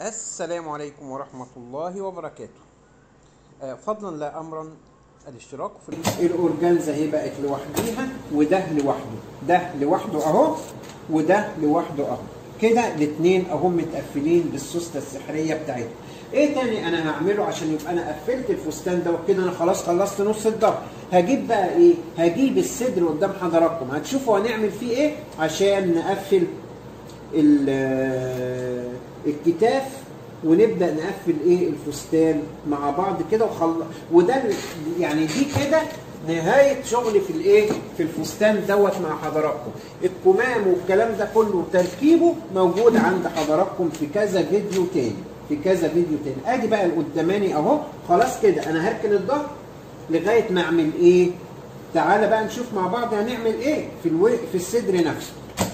السلام عليكم ورحمة الله وبركاته آه، فضلا لا أمرا الاشتراك في الاورجانزا هي بقت لوحديها وده لوحده ده لوحده اهو وده لوحده اهو كده الاثنين اهو متقفلين بالسوسته السحريه بتاعتهم ايه تاني انا هعمله عشان يبقى انا قفلت الفستان ده وكده انا خلاص خلصت نص الظهر هجيب بقى ايه هجيب الصدر قدام حضراتكم هتشوفوا هنعمل فيه ايه عشان نقفل ال- الكتاف ونبدا نقفل ايه الفستان مع بعض كده وخل... وده ال- يعني دي كده نهايه شغلي في الايه في الفستان دوت مع حضراتكم الكمام والكلام ده كله تركيبه موجود عند حضراتكم في كذا فيديو تاني في كذا فيديو تاني ادي بقى القداماني اهو خلاص كده انا هركن الظهر لغايه ما اعمل ايه تعالى بقى نشوف مع بعض هنعمل ايه في الو... في الصدر نفسه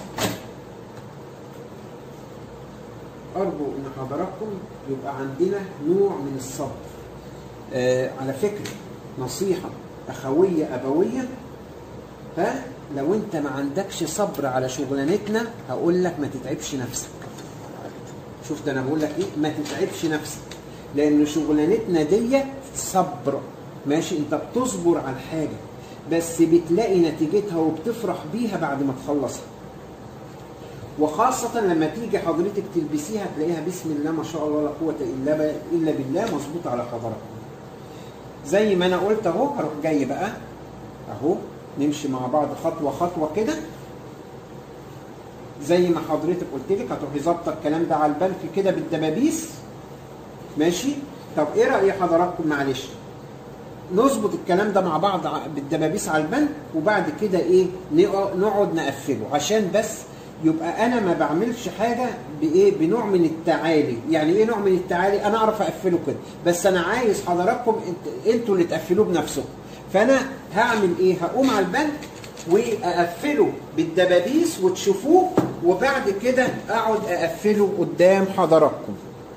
أرجو إن حضراتكم يبقى عندنا نوع من الصبر. آه على فكرة نصيحة أخوية أبوية ها لو أنت ما عندكش صبر على شغلانتنا هقول لك ما تتعبش نفسك. شفت أنا بقول لك إيه؟ ما تتعبش نفسك. لأن شغلانتنا دي صبر. ماشي أنت بتصبر على الحاجة بس بتلاقي نتيجتها وبتفرح بيها بعد ما تخلصها. وخاصة لما تيجي حضرتك تلبسيها تلاقيها بسم الله ما شاء الله لا قوة إلا ب- إلا بالله مظبوط على حضراتكم. زي ما أنا قلت أهو هروح جاي بقى أهو نمشي مع بعض خطوة خطوة كده زي ما حضرتك قلت لك هتروحي ظابطة الكلام ده على البنك كده بالدبابيس ماشي؟ طب إيه رأي حضراتكم معلش؟ نظبط الكلام ده مع بعض ع- بالدبابيس على البنك وبعد كده ايه نق- نقعد نقفله عشان بس يبقى انا ما بعملش حاجه بايه بنوع من التعالي يعني ايه نوع من التعالي انا اعرف اقفله كده بس انا عايز حضراتكم انت انتوا اللي تقفلوه بنفسكم فانا هعمل ايه هقوم على البنك واقفله بالدبابيس وتشوفوه وبعد كده اقعد اقفله قدام حضراتكم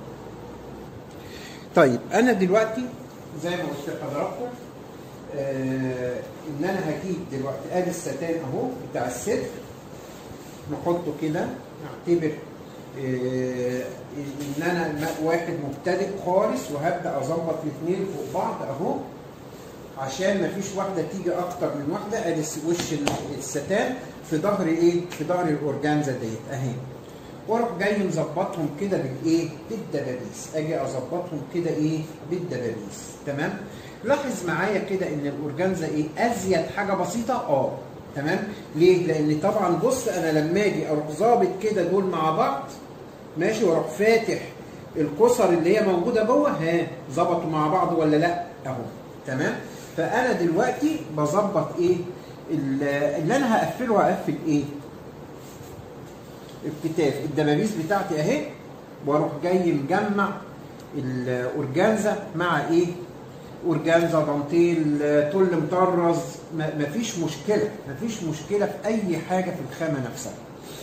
طيب انا دلوقتي زي ما قلت لحضراتكم آه ان انا هجيب دلوقتي ادي الستان اهو بتاع الصدر نحطه كده نعتبر آه ان انا الم- واحد مبتدئ خالص وهبدا اظبط الاثنين فوق بعض اهو عشان ما فيش واحده تيجي اكتر من واحده ادي س- وش ال- الستان في ظهر ايه في ظهر الاورجانزا ديت اهي واروح جاي مظبطهم كده بالايه بالدبابيس اجي اظبطهم كده ايه بالدبابيس تمام لاحظ معايا كده ان الاورجانزا ايه ازيد حاجه بسيطه اه تمام ليه لان طبعا بص انا لما اجي اروح ظابط كده دول مع بعض ماشي واروح فاتح الكسر اللي هي موجوده جوه ها ظبطوا مع بعض ولا لا اهو تمام فانا دلوقتي بظبط ايه ال- اللي انا هقفله هقفل ايه الكتاف الدبابيس بتاعتي اهي واروح جاي مجمع الاورجانزا مع ايه اورجانزا دانتيل تل مطرز م- مفيش مشكله مفيش مشكله في اي حاجه في الخامه نفسها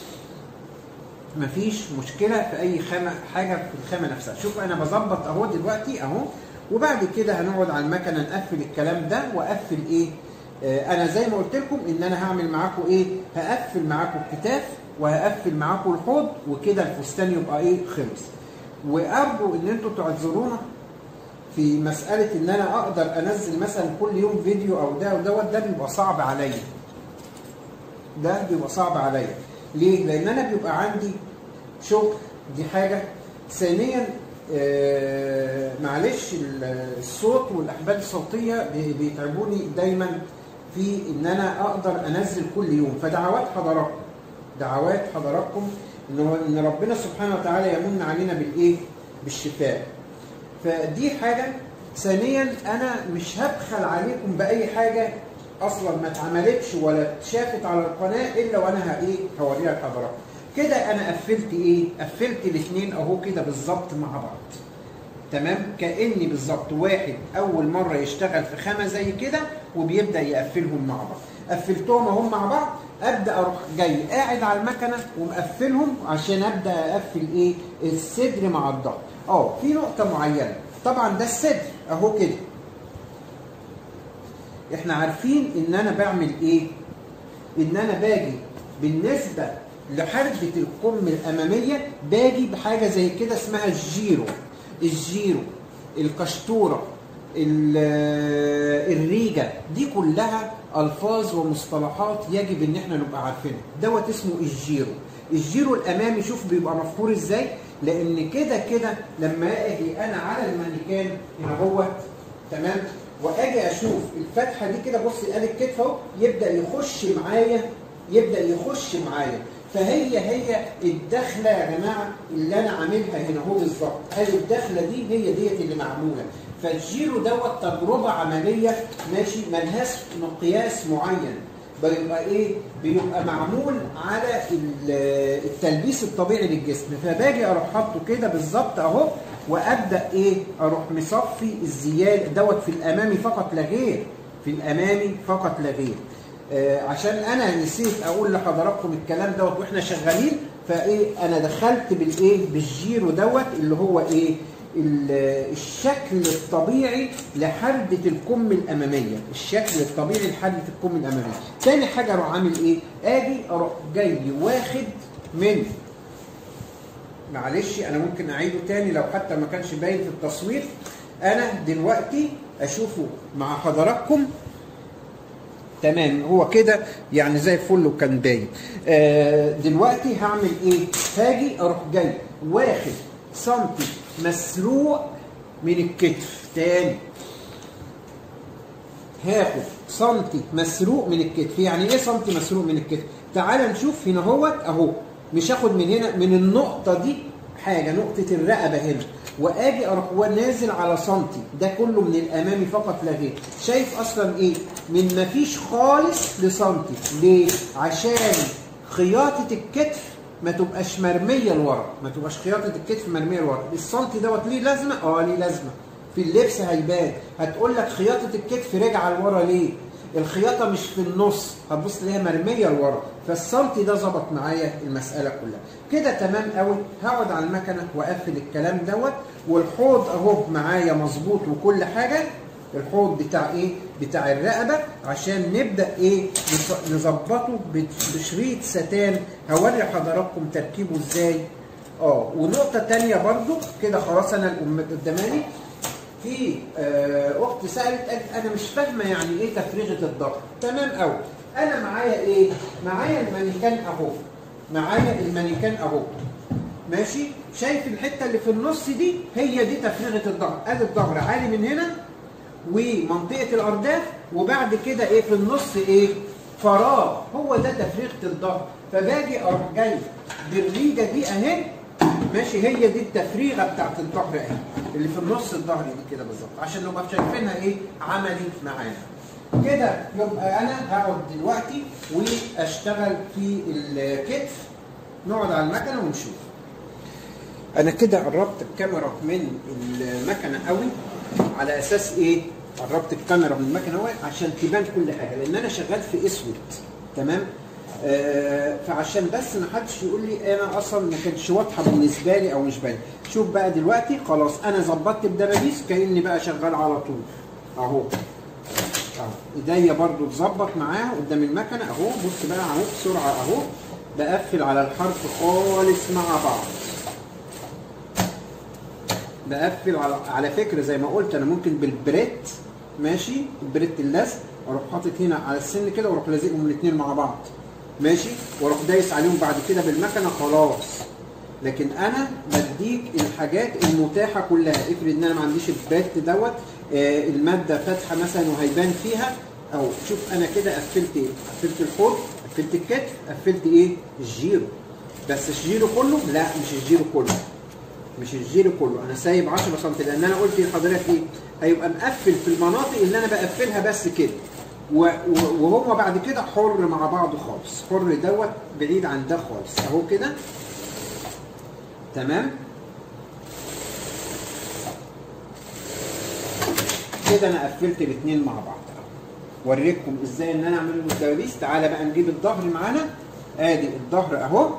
مفيش مشكله في اي خامه حاجه في الخامه نفسها شوف انا بظبط اهو دلوقتي اهو وبعد كده هنقعد على المكنه نقفل الكلام ده واقفل ايه آه انا زي ما قلت لكم ان انا هعمل معاكم ايه هقفل معاكم الكتاف وهقفل معاكم الحوض وكده الفستان يبقى ايه خلص وارجو ان انتوا تعذرونا في مساله ان انا اقدر انزل مثلا كل يوم فيديو او ده او دوت ده بيبقى صعب عليا ده بيبقى صعب عليا ليه؟ لان انا بيبقى عندي شغل دي حاجه ثانيا آه معلش ال- الصوت والاحبال الصوتيه بي- بيتعبوني دايما في ان انا اقدر انزل كل يوم فدعوات حضراتكم دعوات حضراتكم ان هو- ان ربنا سبحانه وتعالى يمن علينا بالايه؟ بالشفاء فدي حاجه ثانيا انا مش هبخل عليكم باي حاجه اصلا ما اتعملتش ولا اتشافت على القناه الا وانا ه- ايه هوريها لحضراتكم كده انا قفلت ايه قفلت الاثنين اهو كده بالظبط مع بعض تمام كاني بالظبط واحد اول مره يشتغل في خامه زي كده وبيبدا يقفلهم مع بعض قفلتهم اهم مع بعض ابدا اروح جاي قاعد على المكنه ومقفلهم عشان ابدا اقفل ايه الصدر مع الظهر اه في نقطه معينه طبعا ده الصدر اهو كده احنا عارفين ان انا بعمل ايه ان انا باجي بالنسبه لحردة الكم الأمامية باجي بحاجة زي كده اسمها الجيرو الجيرو القشطورة ال- الريجة دي كلها ألفاظ ومصطلحات يجب إن احنا نبقى عارفينها دوت اسمه الجيرو الجيرو الأمامي شوف بيبقى مفهور إزاي لأن كده كده لما أجي أنا على المانيكان هنا هو تمام واجي اشوف الفتحه دي كده بص ادي الكتف اهو يبدا يخش معايا يبدا يخش معايا فهي هي الدخله يا جماعه اللي انا عاملها هنا اهو بالظبط ادي الدخله دي هي ديت اللي معموله فالجيرو دوت تجربه عمليه ماشي ملهاش مقياس معين بيبقى ايه بيبقى معمول على ال- التلبيس الطبيعي للجسم فباجي اروح حاطه كده بالظبط اهو وابدا ايه اروح مصفي الزياده دوت في الامامي فقط لا غير في الامامي فقط لا غير آه عشان انا نسيت اقول لحضراتكم الكلام دوت واحنا شغالين فايه انا دخلت بالايه بالجيرو دوت اللي هو ايه ال- الشكل الطبيعي لحردة الكم الأمامية الشكل الطبيعي لحردة الكم الأمامية تاني حاجة أروح عامل إيه أجي أروح جاي واخد من معلش أنا ممكن أعيده تاني لو حتى ما كانش باين في التصوير أنا دلوقتي أشوفه مع حضراتكم تمام هو كده يعني زي الفل وكان باين آه دلوقتي هعمل ايه هاجي اروح جاي واخد سنتي مسروق من الكتف تاني هاخد سنتي مسروق من الكتف يعني ايه سنتي مسروق من الكتف تعال نشوف هنا هوت اهو مش هاخد من هنا من النقطه دي حاجه نقطه الرقبه هنا واجي اروح نازل على سنتي ده كله من الامامي فقط لا غير شايف اصلا ايه من ما فيش خالص لسنتي ليه عشان خياطه الكتف ما تبقاش مرميه لورا ما تبقاش خياطه الكتف مرميه لورا السنتي دوت ليه لازمه اه ليه لازمه في اللبس هيبان هتقول لك خياطه الكتف راجعه لورا ليه الخياطه مش في النص هتبص تلاقيها مرميه لورا فالسنتي ده ظبط معايا المساله كلها كده تمام قوي هقعد على المكنه واقفل الكلام دوت والحوض اهو معايا مظبوط وكل حاجه الحوض بتاع ايه بتاع الرقبه عشان نبدا ايه نص- نظبطه بت- بشريط ستان هوري حضراتكم تركيبه ازاي اه ونقطه تانية برضو كده خلاص انا الام قداماني في آه، اخت سالت قالت انا مش فاهمه يعني ايه تفريغه الظهر تمام قوي انا معايا ايه معايا المانيكان اهو معايا المانيكان اهو ماشي شايف الحته اللي في النص دي هي دي تفريغه الظهر ادي الظهر عالي من هنا ومنطقه الارداف وبعد كده ايه في النص ايه فراغ هو ده تفريغه الظهر فباجي اروح جاي بالريجه دي اهي ماشي هي دي التفريغه بتاعت الظهر اهي اللي في النص الظهر دي كده بالظبط عشان نبقى شايفينها ايه عملي معانا كده يبقى انا هقعد دلوقتي واشتغل في الكتف نقعد على المكنه ونشوف انا كده قربت الكاميرا من المكنه قوي على اساس ايه قربت الكاميرا من المكنه قوي عشان تبان كل حاجه لان انا شغال في اسود تمام آه فعشان بس ما حدش يقول لي انا اصلا ما كانتش واضحه بالنسبه لي او مش باينه شوف بقى دلوقتي خلاص انا ظبطت بدبابيس كاني بقى شغال على طول اهو اهو ايديا برضو تظبط معاها قدام المكنه اهو بص بقى اهو بسرعه اهو بقفل على الحرف خالص مع بعض بقفل على على فكره زي ما قلت انا ممكن بالبريت ماشي البريت اللزق اروح حاطط هنا على السن كده واروح لازقهم الاثنين مع بعض ماشي واروح دايس عليهم بعد كده بالمكنه خلاص لكن انا بديك الحاجات المتاحه كلها افرض ان انا ما عنديش البريت دوت آه الماده فاتحه مثلا وهيبان فيها او شوف انا كده قفلت ايه قفلت الحوض قفلت الكتف قفلت ايه الجيرو بس الجيرو كله لا مش الجيرو كله مش الجيرو كله انا سايب 10 سم لان انا قلت لحضرتك ايه هيبقى مقفل في المناطق اللي انا بقفلها بس كده و- و- وهو بعد كده حر مع بعضه خالص حر دوت بعيد عن ده خالص اهو كده تمام كده انا قفلت الاثنين مع بعض اهو وريكم ازاي ان انا اعمل له الدبابيس تعالى بقى نجيب الظهر معانا ادي الظهر اهو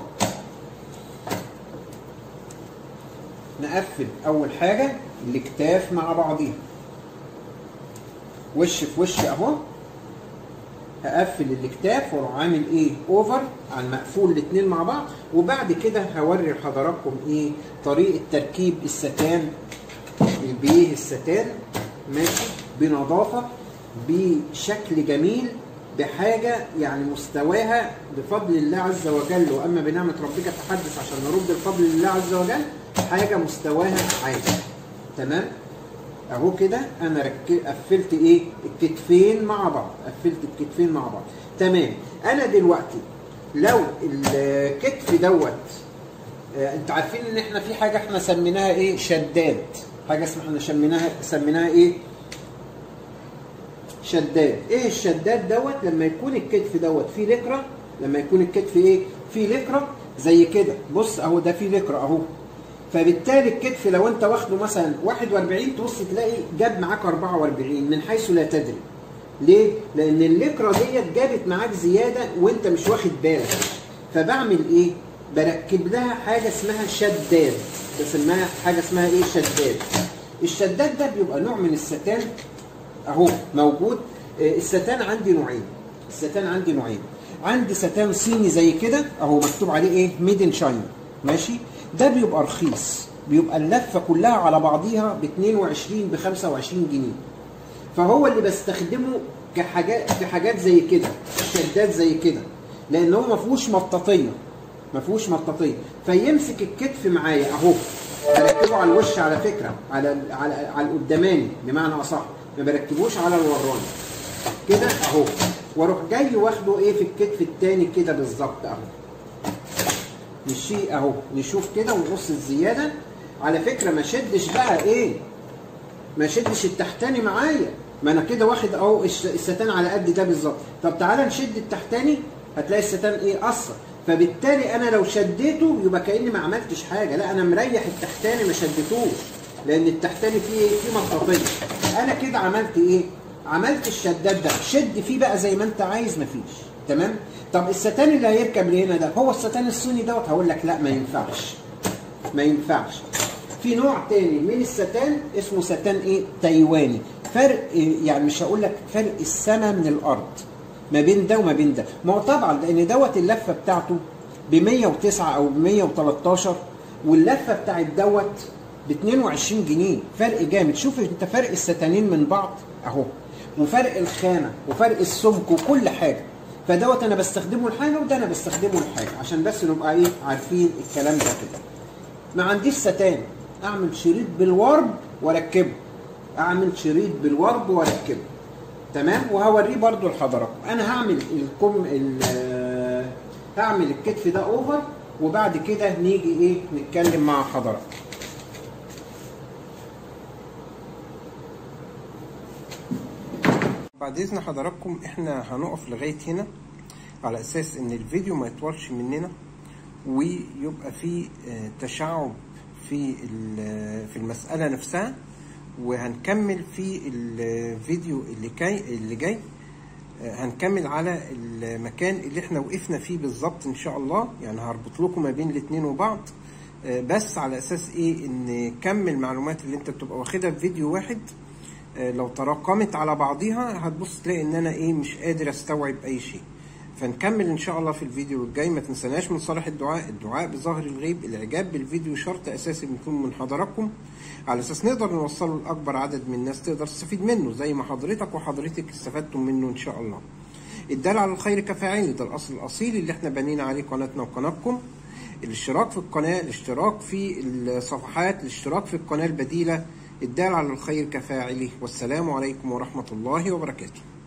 نقفل اول حاجه الاكتاف مع بعضيها وش في وش اهو هقفل الاكتاف واروح عامل ايه اوفر على المقفول الاثنين مع بعض وبعد كده هوري لحضراتكم ايه طريقه تركيب الستان البيه الستان ماشي بنظافه بشكل جميل بحاجه يعني مستواها بفضل الله عز وجل واما بنعمه ربك تحدث عشان نرد الفضل لله عز وجل حاجه مستواها عالي تمام اهو كده انا رك... قفلت ايه الكتفين مع بعض قفلت الكتفين مع بعض تمام انا دلوقتي لو الكتف دوت آه انتوا عارفين ان احنا في حاجه احنا سميناها ايه شداد حاجه اسمها احنا سميناها سميناها ايه شداد ايه الشداد دوت لما يكون الكتف دوت فيه لكره لما يكون الكتف ايه فيه لكره زي كده بص اهو ده فيه لكره اهو فبالتالي الكتف لو انت واخده مثلا 41 تبص تلاقي جاب معاك 44 من حيث لا تدري ليه؟ لان اللكره ديت جابت معاك زياده وانت مش واخد بالك فبعمل ايه؟ بركب لها حاجه اسمها شداد بسميها حاجه اسمها ايه؟ شداد الشداد ده بيبقى نوع من الستان اهو موجود الستان عندي نوعين الستان عندي نوعين عندي ستان صيني زي كده اهو مكتوب عليه ايه ميدن شاينا ماشي ده بيبقى رخيص بيبقى اللفه كلها على بعضيها ب 22 ب 25 جنيه فهو اللي بستخدمه كحاجات في حاجات زي كده شدات زي كده لان هو ما فيهوش مطاطيه ما فيهوش مطاطيه فيمسك الكتف معايا اهو بركبه على الوش على فكره على على على القداماني بمعنى اصح ما بركبوش على الوراني كده اهو واروح جاي واخده ايه في الكتف التاني كده بالظبط اهو نشي اهو نشوف كده ونقص الزياده على فكره ما شدش بقى ايه ما شدش التحتاني معايا ما انا كده واخد اهو الستان على قد ده بالظبط طب تعالى نشد التحتاني هتلاقي الستان ايه قصر فبالتالي انا لو شديته يبقى كاني ما عملتش حاجه لا انا مريح التحتاني ما شدتوش لان التحتاني فيه فيه مطاطيه انا كده عملت ايه عملت الشداد ده شد فيه بقى زي ما انت عايز مفيش تمام طب الستان اللي هيركب لهنا ده هو الستان الصيني دوت هقول لك لا ما ينفعش ما ينفعش في نوع تاني من الستان اسمه ستان ايه تايواني فرق يعني مش هقول لك فرق السماء من الارض ما بين ده وما بين ده ما هو طبعا لان دوت اللفه بتاعته ب 109 او ب 113 واللفه بتاعت دوت ب 22 جنيه فرق جامد شوف انت فرق الستانين من بعض اهو وفرق الخامه وفرق السمك وكل حاجه فدوت انا بستخدمه لحاجه وده انا بستخدمه لحاجه عشان بس نبقى ايه عارفين الكلام ده كده ما عنديش ستان اعمل شريط بالورب واركبه اعمل شريط بالورب واركبه تمام وهوريه برضو لحضراتكم انا هعمل الكم هعمل الكتف ده اوفر وبعد كده نيجي ايه نتكلم مع حضراتكم بعد اذن حضراتكم احنا هنقف لغايه هنا على اساس ان الفيديو ما يطولش مننا ويبقى في تشعب في في المساله نفسها وهنكمل في الفيديو اللي جاي اللي جاي هنكمل على المكان اللي احنا وقفنا فيه بالظبط ان شاء الله يعني هربط لكم ما بين الاثنين وبعض بس على اساس ايه ان كم المعلومات اللي انت بتبقى واخدها في فيديو واحد لو تراكمت على بعضيها هتبص تلاقي ان انا ايه مش قادر استوعب اي شيء فنكمل ان شاء الله في الفيديو الجاي ما تنسناش من صالح الدعاء الدعاء بظاهر الغيب الاعجاب بالفيديو شرط اساسي بيكون من حضراتكم على اساس نقدر نوصله لاكبر عدد من الناس تقدر تستفيد منه زي ما حضرتك وحضرتك استفدتم منه ان شاء الله الدال على الخير كفاعل ده الاصل الاصيل اللي احنا بنينا عليه قناتنا وقناتكم الاشتراك في القناه الاشتراك في الصفحات الاشتراك في القناه البديله الدال على الخير كفاعله والسلام عليكم ورحمه الله وبركاته